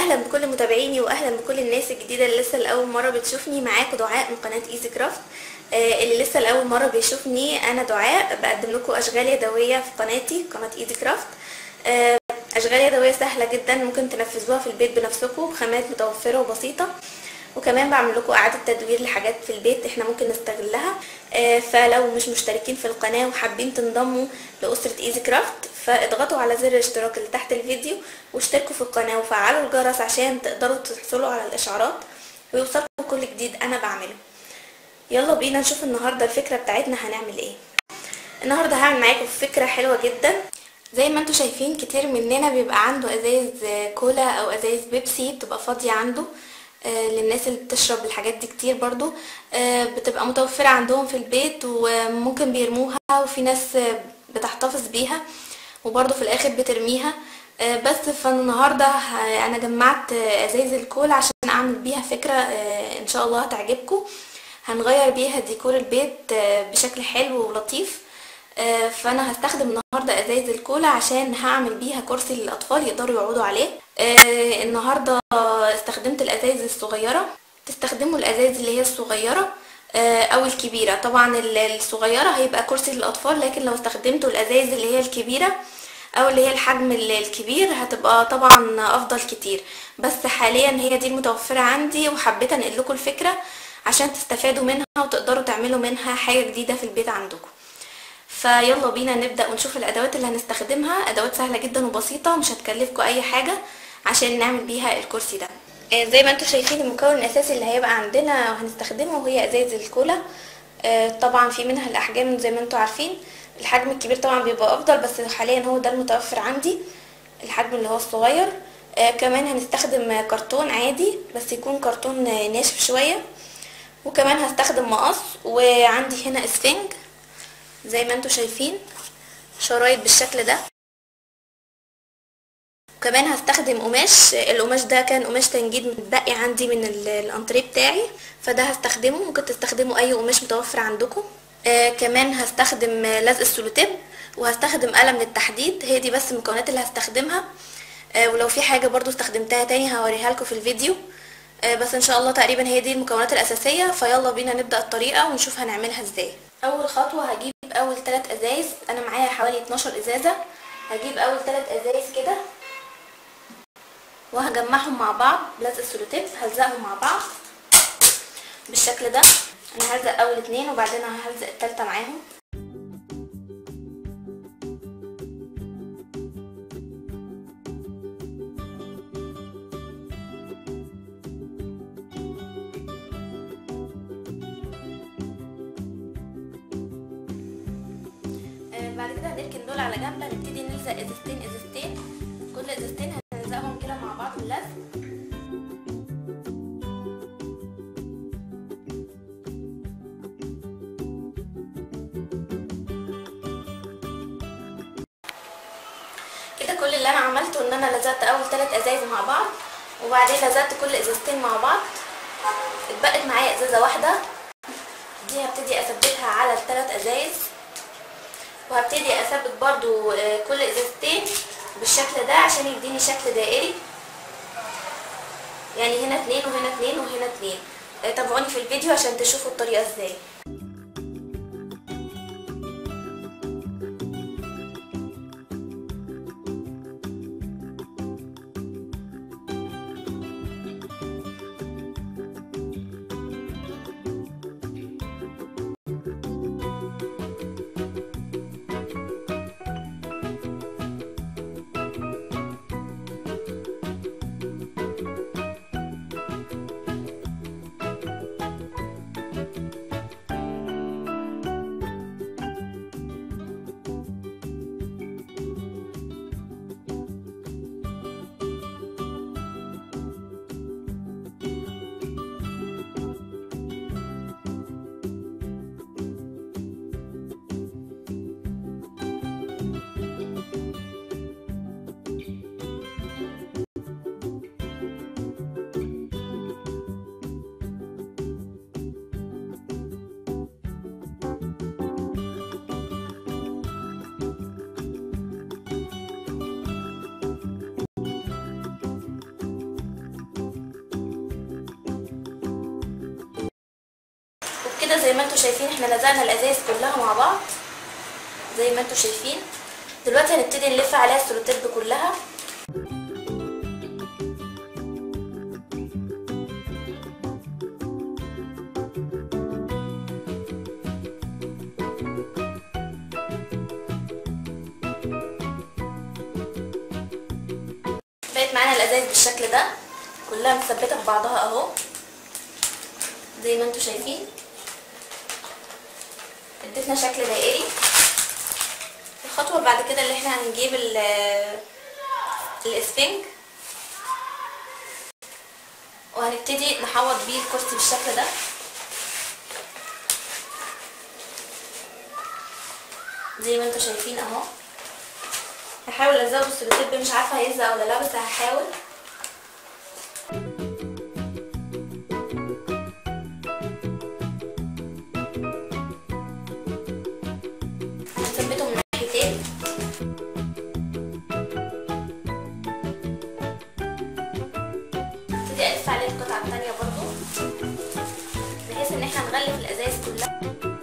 اهلا بكل متابعيني واهلا بكل الناس الجديده اللي لسه لاول مره بتشوفني معاكم دعاء من قناه ايزي كرافت آه، اللي لسه لاول مره بيشوفني انا دعاء بقدم لكم اشغال يدويه في قناتي قناه ايزي كرافت آه، اشغال يدويه سهله جدا ممكن تنفذوها في البيت بنفسكم بخامات متوفره وبسيطه وكمان بعمل لكم اعاده تدوير لحاجات في البيت احنا ممكن نستغلها آه، فلو مش مشتركين في القناه وحابين تنضموا لاسره ايزي كرافت فاضغطوا على زر الاشتراك اللي تحت الفيديو واشتركوا في القناه وفعلوا الجرس عشان تقدروا تحصلوا على الاشعارات ويوصلكم كل جديد انا بعمله يلا بينا نشوف النهارده الفكره بتاعتنا هنعمل ايه النهارده هعمل معاكم فكره حلوه جدا زي ما انتم شايفين كتير مننا بيبقى عنده ازايز كولا او ازايز بيبسي بتبقى فاضيه عنده آه، للناس اللي بتشرب الحاجات دي كتير برضو آه، بتبقى متوفرة عندهم في البيت وممكن بيرموها وفي ناس آه، بتحتفظ بيها وبرضو في الاخر بترميها آه، بس فالنهاردة ه- انا جمعت آه، ازايز الكولا عشان اعمل بيها فكرة آه، ان شاء الله هتعجبكم هنغير بيها ديكور البيت آه، بشكل حلو ولطيف آه، فانا هستخدم النهارده ازايز الكولا عشان هعمل بيها كرسي للاطفال يقدروا يقعدوا عليه آه، النهارده استخدمت الازايز الصغيره تستخدموا الازايز اللي هي الصغيره آه، او الكبيره طبعا ال- الصغيره هيبقى كرسي للاطفال لكن لو استخدمتوا الازايز اللي هي الكبيره او اللي هي الحجم ال- الكبير هتبقى طبعا افضل كتير بس حاليا هي دي المتوفره عندي وحبيت انقل لكم الفكره عشان تستفادوا منها وتقدروا تعملوا منها حاجه جديده في البيت عندكم فيلا بينا نبدأ ونشوف الأدوات اللي هنستخدمها أدوات سهلة جدا وبسيطة مش هتكلفكم أي حاجة عشان نعمل بيها الكرسي ده آه، زي ما انتم شايفين المكون الأساسي اللي هيبقى عندنا وهنستخدمه هي أزايز الكولا آه، طبعا في منها الأحجام زي ما انتم عارفين الحجم الكبير طبعا بيبقى أفضل بس حاليا هو ده المتوفر عندي الحجم اللي هو الصغير آه، كمان هنستخدم كرتون عادي بس يكون كرتون آه، ناشف شوية وكمان هستخدم مقص وعندي هنا اسفنج زي ما انتم شايفين شرايط بالشكل ده وكمان هستخدم قماش القماش ده كان قماش تنجيد متبقي عندي من ال- الانتريه بتاعي فده هستخدمه ممكن تستخدموا اي قماش متوفر عندكم آه كمان هستخدم لزق السولوتيب وهستخدم قلم للتحديد هي دي بس المكونات اللي هستخدمها آه ولو في حاجه برضو استخدمتها تاني هوريها لكم في الفيديو آه بس ان شاء الله تقريبا هي دي المكونات الاساسيه فيلا بينا نبدا الطريقه ونشوف هنعملها ازاي اول خطوه هجيب اول ثلاث ازايز انا معايا حوالي 12 ازازه هجيب اول ثلاث ازايز كده وهجمعهم مع بعض بلزق السولوتيب هلزقهم مع بعض بالشكل ده انا هلزق اول اتنين وبعدين هلزق التالتة معاهم آه، بعد كده هنركن دول على جنب هنبتدي نلزق ازازتين ازازتين كل ازازتين هنلزقهم كده مع بعض باللزق كده كل اللي انا عملته ان انا لزقت اول ثلاث ازايز مع بعض وبعدين لزقت كل ازازتين مع بعض اتبقت معايا ازازه واحده دي هبتدي اثبتها على الثلاث ازايز وهبتدي اثبت برضو آه، كل ازازتين بالشكل ده عشان يديني شكل دائري يعني هنا اتنين وهنا اتنين وهنا اتنين آه، تابعوني في الفيديو عشان تشوفوا الطريقة ازاي كده زي ما انتم شايفين احنا لزقنا الازايز كلها مع بعض زي ما انتم شايفين دلوقتي هنبتدي نلف عليها السلوتيب كلها بقت معانا الازايز بالشكل ده كلها مثبته في بعضها اهو زي ما انتم شايفين اديتنا شكل دائري الخطوه بعد كده اللي احنا هنجيب الاسفنج وهنبتدي نحوط بيه الكرسي بالشكل ده زي ما انتم شايفين اهو هحاول الزقه بالسلوتيب مش عارفه هيلزق ولا لا بس هحاول هثبته من ناحيتين ابتدي الف عليه القطعه الثانيه برضو بحيث ان احنا نغلف الازايز كلها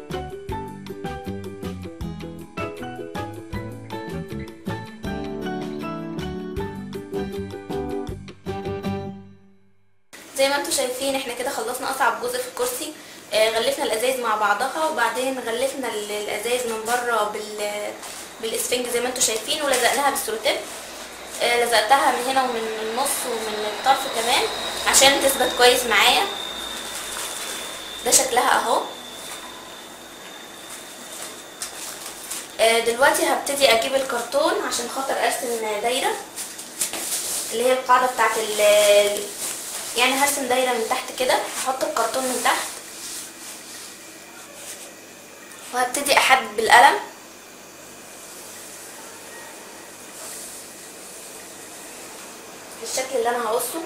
زي ما انتم شايفين احنا كده خلصنا اصعب جزء في الكرسي آه غلفنا الازايز مع بعضها وبعدين غلفنا الازايز من بره بال بالاسفنج زي ما انتم شايفين ولزقناها بالسلوتيب آه لزقتها من هنا ومن النص ومن الطرف كمان عشان تثبت كويس معايا ده شكلها اهو آه دلوقتي هبتدي اجيب الكرتون عشان خاطر ارسم دايره اللي هي القاعده بتاعت يعني هرسم دايره من تحت كده هحط الكرتون من تحت وهبتدي احدد بالقلم بالشكل اللي انا هقصه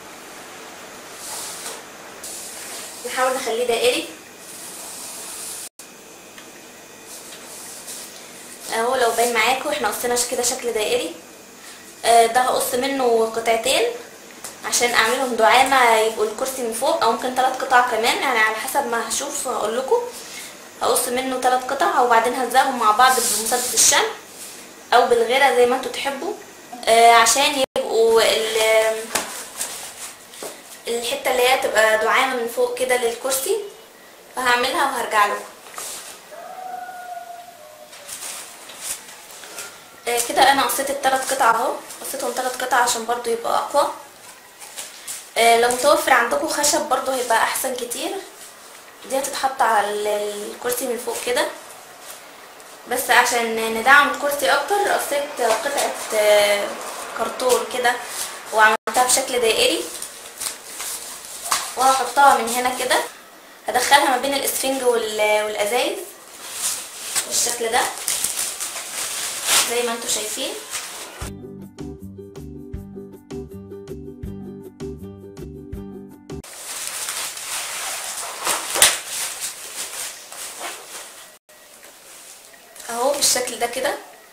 نحاول نخليه دائري اهو لو باين معاكم احنا قصينا كده شكل دائري آه ده هقص منه قطعتين عشان اعملهم دعامة يبقوا الكرسي من فوق او ممكن ثلاث قطع كمان يعني على حسب ما هشوف هقول لكم هقص منه ثلاث قطع وبعدين هلزقهم مع بعض بمسدس الشمع او بالغيرة زي ما انتوا تحبوا آه عشان يبقوا الحتة اللي هي تبقى دعامة من فوق كده للكرسي فهعملها وهرجع لكم آه كده انا قصيت الثلاث قطع اهو قصيتهم ثلاث قطع عشان برضو يبقى اقوى لو متوفر عندكم خشب برضو هيبقى احسن كتير دي هتتحط على الكرسي من فوق كده بس عشان ندعم الكرسي اكتر قصيت قطعة كرتون كده وعملتها بشكل دائري وهحطها من هنا كده هدخلها ما بين الاسفنج والازايز بالشكل ده زي ما انتم شايفين اهو بالشكل ده كده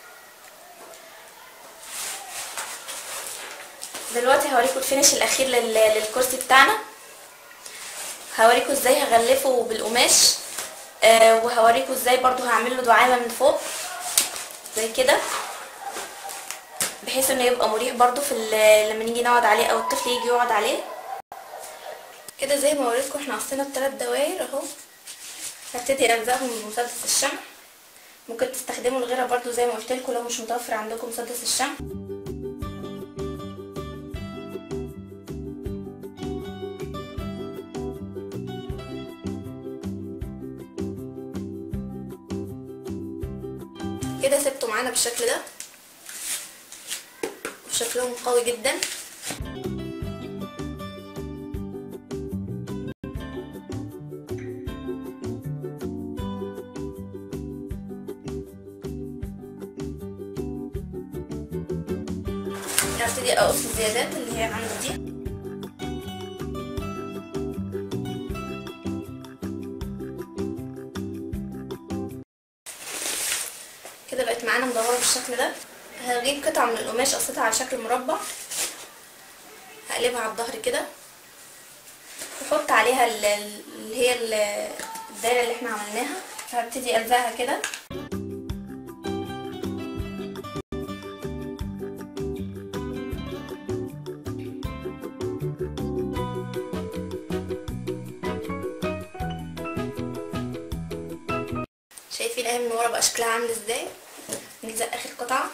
دلوقتي هوريكم الفينش الاخير للكرسي بتاعنا هوريكم ازاي هغلفه بالقماش آه وهوريكم ازاي برضو هعمل له دعامه من فوق زي كده بحيث انه يبقى مريح برضو في لما نيجي نقعد عليه او الطفل يجي يقعد عليه كده زي ما وريتكم احنا قصينا الثلاث دواير اهو هبتدي الزقهم بمسدس الشمع ممكن تستخدموا الغيره برضو زي ما قلت لكم لو مش متوفر عندكم مسدس الشمع كده سبته معانا بالشكل ده وشكلهم قوي جدا هبتدي اقص الزيادات اللي هي عندي دي كده بقت معانا مدوره بالشكل ده هجيب قطعه من القماش قصيتها على شكل مربع هقلبها على الظهر كده واحط عليها اللي هي الدايره اللي احنا عملناها فهبتدي الزقها كده شايفين اهي من ورا بقى شكلها عامل ازاي نلزق اخر قطعه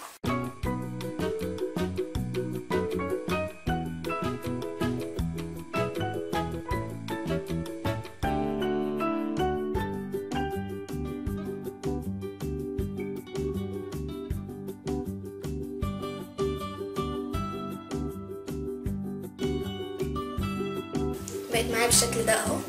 بقت معايا بالشكل ده اهو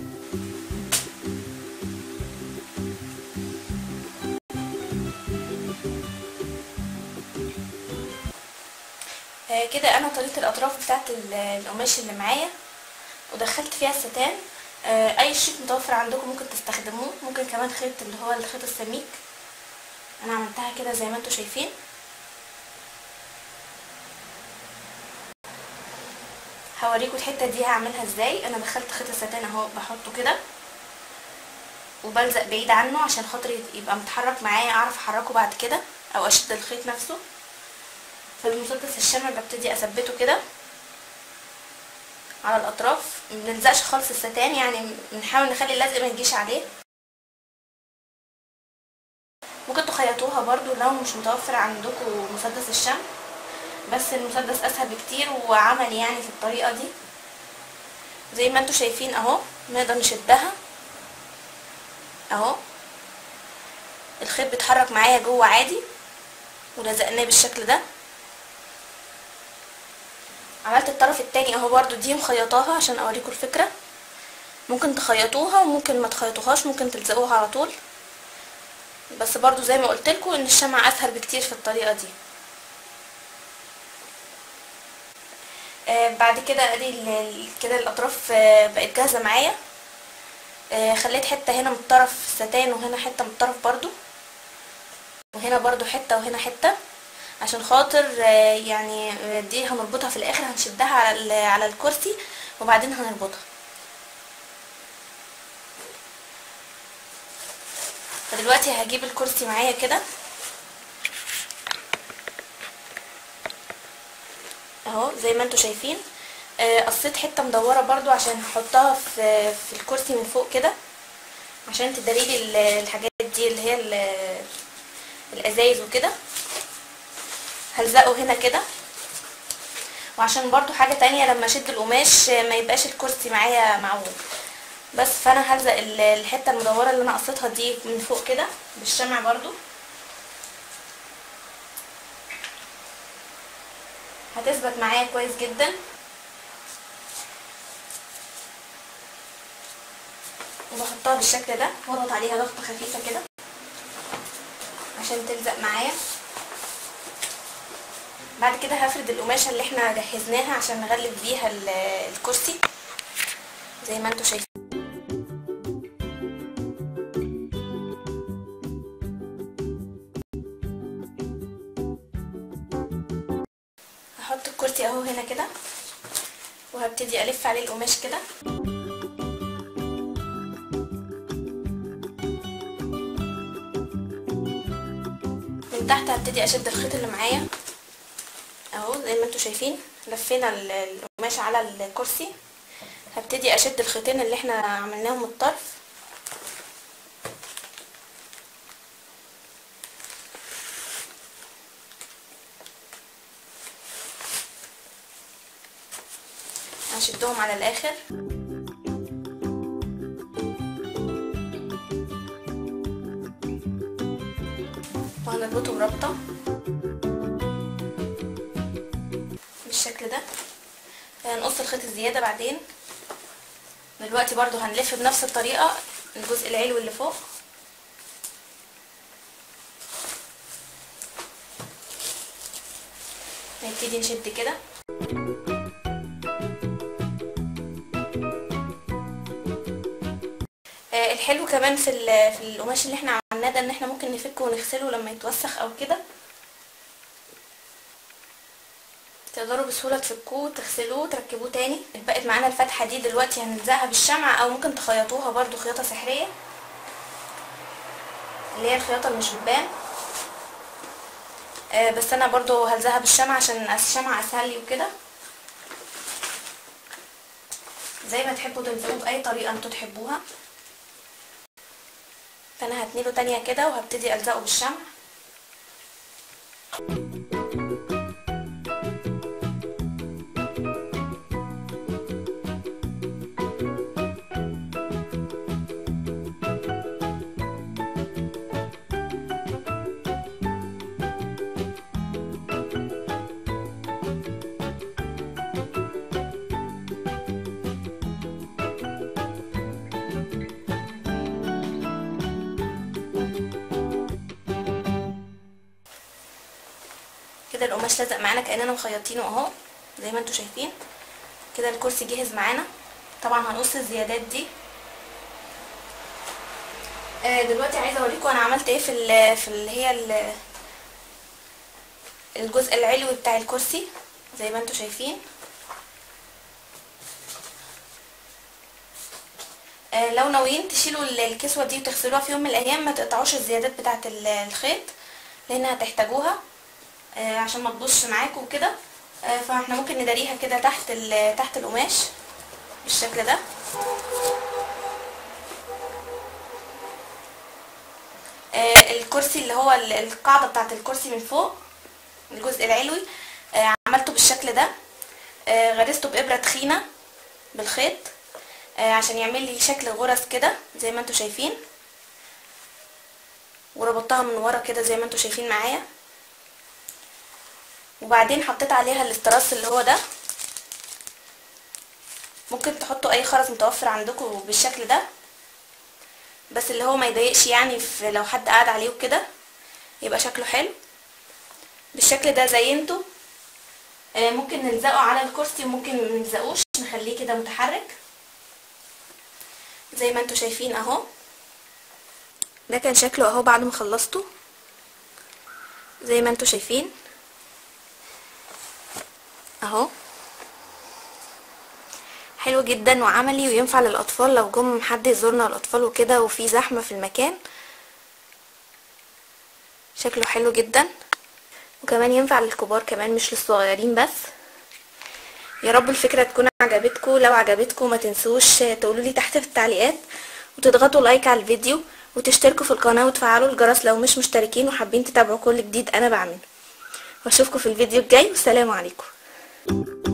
آه كده انا طريقه الاطراف بتاعت القماش اللي معايا ودخلت فيها الستان آه اي شيء متوفر عندكم ممكن تستخدموه ممكن كمان خيط اللي هو الخيط السميك انا عملتها كده زي ما انتم شايفين هوريكم الحته دي هعملها ازاي انا دخلت خيط الستان اهو بحطه كده وبلزق بعيد عنه عشان خاطر يبقى متحرك معايا اعرف احركه بعد كده او اشد الخيط نفسه في المسدس الشمع ببتدي اثبته كده على الاطراف منلزقش خالص الستان يعني بنحاول نخلي اللزق ما يجيش عليه ممكن تخيطوها برضو لو مش متوفر عندكم مسدس الشمع بس المسدس اسهل بكتير وعملي يعني في الطريقه دي زي ما انتم شايفين اهو نقدر نشدها اهو الخيط بيتحرك معايا جوه عادي ولزقناه بالشكل ده عملت الطرف التاني اهو برضو دي مخيطاها عشان اوريكم الفكره ممكن تخيطوها وممكن ما تخيطوهاش ممكن تلزقوها على طول بس برضو زي ما قلت لكم ان الشمع اسهل بكتير في الطريقه دي آه بعد كده ادي كده الاطراف آه بقت جاهزه معايا آه خليت حته هنا من الطرف ستان وهنا حته من الطرف برضو وهنا برضو حته وهنا حته عشان خاطر يعني دي هنربطها في الاخر هنشدها على على الكرسي وبعدين هنربطها فدلوقتي هجيب الكرسي معايا كده اهو زي ما انتم شايفين قصيت حته مدوره برضو عشان هحطها في في الكرسي من فوق كده عشان تداريلي الحاجات دي اللي هي الازايز وكده هلزقه هنا كده وعشان برضو حاجة تانية لما اشد القماش ما يبقاش الكرسي معايا معوج بس فانا هلزق الحتة المدورة اللي انا قصيتها دي من فوق كده بالشمع برضو هتثبت معايا كويس جدا وبحطها بالشكل ده واضغط عليها ضغطة خفيفة كده عشان تلزق معايا بعد كده هفرد القماشه اللي احنا جهزناها عشان نغلف بيها الكرسي زي ما انتم شايفين هحط الكرسي اهو هنا كده وهبتدي الف عليه القماش كده من تحت هبتدي اشد الخيط اللي معايا اهو زي ما انتم شايفين لفينا القماش على الكرسي هبتدي اشد الخيطين اللي احنا عملناهم من الطرف هشدهم على الاخر وهنربطه بربطه بالشكل ده هنقص الخيط الزياده بعدين دلوقتي برضو هنلف بنفس الطريقه الجزء العلوي اللي فوق نبتدي نشد كده الحلو كمان في في القماش اللي احنا عملناه ده ان احنا ممكن نفكه ونغسله لما يتوسخ او كده تقدروا بسهوله تفكوه وتغسلوه وتركبوه تاني بقت معانا الفتحه دي دلوقتي هنلزقها بالشمع او ممكن تخيطوها برضو خياطه سحريه اللي هي الخياطه اللي مش بتبان آه بس انا برضو هلزقها بالشمع عشان الشمع اسهل لي وكده زي ما تحبوا تلزقوه باي طريقه انتوا تحبوها فانا هتنيله تانية كده وهبتدي الزقه بالشمع كده القماش لزق معانا كاننا مخيطينه اهو زي ما انتوا شايفين كده الكرسي جهز معانا طبعا هنقص الزيادات دي آه دلوقتي عايزه اوريكم انا عملت ايه في ال في اللي هي ال الجزء العلوي بتاع الكرسي زي ما انتوا شايفين آه لو ناويين تشيلوا الكسوه دي وتغسلوها في يوم من الايام ما تقطعوش الزيادات بتاعه الخيط لان هتحتاجوها آه عشان ما تبصش معاكم وكده آه فاحنا ممكن نداريها كده تحت تحت القماش بالشكل ده آه الكرسي اللي هو القاعده بتاعه الكرسي من فوق الجزء العلوي عملته بالشكل ده غرزته بابره تخينه بالخيط عشان يعمل لي شكل غرز كده زي ما انتوا شايفين وربطتها من ورا كده زي ما انتوا شايفين معايا وبعدين حطيت عليها الاستراس اللي هو ده ممكن تحطوا اي خرز متوفر عندكم بالشكل ده بس اللي هو ما يضايقش يعني في لو حد قاعد عليه وكده يبقى شكله حلو بالشكل ده زينته آه ممكن نلزقه على الكرسي وممكن منلزقوش نخليه كده متحرك زي ما انتوا شايفين اهو ده كان شكله اهو بعد ما خلصته زي ما انتوا شايفين اهو حلو جدا وعملي وينفع للاطفال لو جم حد يزورنا الاطفال وكده وفي زحمه في المكان شكله حلو جدا وكمان ينفع للكبار كمان مش للصغيرين بس يا رب الفكره تكون عجبتكم لو عجبتكم ما تنسوش تقولوا لي تحت في التعليقات وتضغطوا لايك على الفيديو وتشتركوا في القناه وتفعلوا الجرس لو مش مشتركين وحابين تتابعوا كل جديد انا بعمله واشوفكم في الفيديو الجاي والسلام عليكم